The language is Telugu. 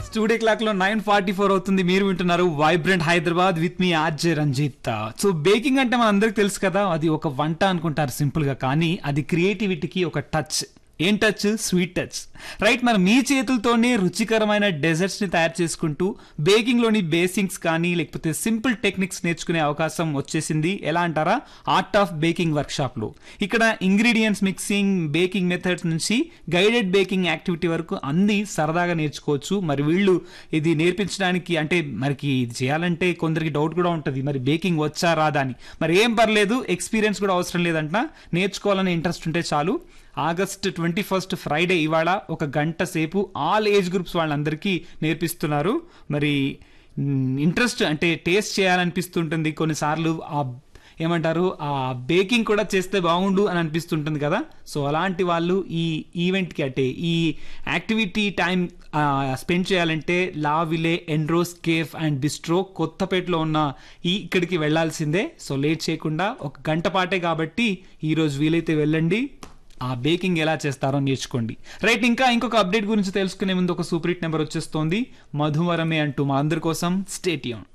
స్టూడియో క్లాక్ లో నైన్ ఫార్టీ ఫోర్ అవుతుంది మీరు వింటున్నారు వైబ్రెంట్ హైదరాబాద్ విత్ మీ ఆర్జే రంజిత్ సో బేకింగ్ అంటే మన అందరికి తెలుసు కదా అది ఒక వంట అనుకుంటారు సింపుల్ గా కానీ అది క్రియేటివిటీకి ఒక టచ్ ఏం టచ్ స్వీట్ టచ్ రైట్ మరి మీ చేతులతోనే రుచికరమైన డెజర్ట్స్ ని తయారు చేసుకుంటూ బేకింగ్ లోని బేసిక్స్ కానీ లేకపోతే సింపుల్ టెక్నిక్స్ నేర్చుకునే అవకాశం వచ్చేసింది ఎలా అంటారా art of baking workshop లో ఇక్కడ ఇంగ్రీడియంట్స్ మిక్సింగ్ బేకింగ్ మెథడ్స్ నుంచి గైడెడ్ బేకింగ్ యాక్టివిటీ వరకు అన్ని సరదాగా నేర్చుకోవచ్చు మరి వీళ్ళు ఇది నేర్పించడానికి అంటే మరికి ఇది చేయాలంటే కొందరికి డౌట్ కూడా ఉంటుంది మరి బేకింగ్ వచ్చా రాదా అని మరి ఏం పర్లేదు ఎక్స్పీరియన్స్ కూడా అవసరం లేదంట నేర్చుకోవాలనే ఇంట్రెస్ట్ ఉంటే చాలు ఆగస్ట్ ట్వంటీ ఫస్ట్ ఫ్రైడే ఇవాళ ఒక గంట సేపు ఆల్ ఏజ్ గ్రూప్స్ వాళ్ళందరికీ నేర్పిస్తున్నారు మరి ఇంట్రెస్ట్ అంటే టేస్ట్ చేయాలనిపిస్తుంటుంది కొన్నిసార్లు ఆ ఏమంటారు ఆ బేకింగ్ కూడా చేస్తే బాగుండు అని అనిపిస్తుంటుంది కదా సో అలాంటి వాళ్ళు ఈ ఈవెంట్కి అంటే ఈ యాక్టివిటీ టైం స్పెండ్ చేయాలంటే La Vie en Rose cafe and bistro కొత్తపేటలో ఉన్న ఈ ఇక్కడికి వెళ్ళాల్సిందే సో లేట్ చేయకుండా ఒక గంట పాటే కాబట్టి ఈరోజు వీలైతే వెళ్ళండి ఆ బేకింగ్ ఎలా చేస్తారో నేర్చుకోండి రైట్ ఇంకా ఇంకొక అప్డేట్ గురించి తెలుసుకునే ముందు ఒక సూపర్ హిట్ నెంబర్ వచ్చేస్తోంది మధువరమే అంటూ మా అందరి కోసం స్టేటియం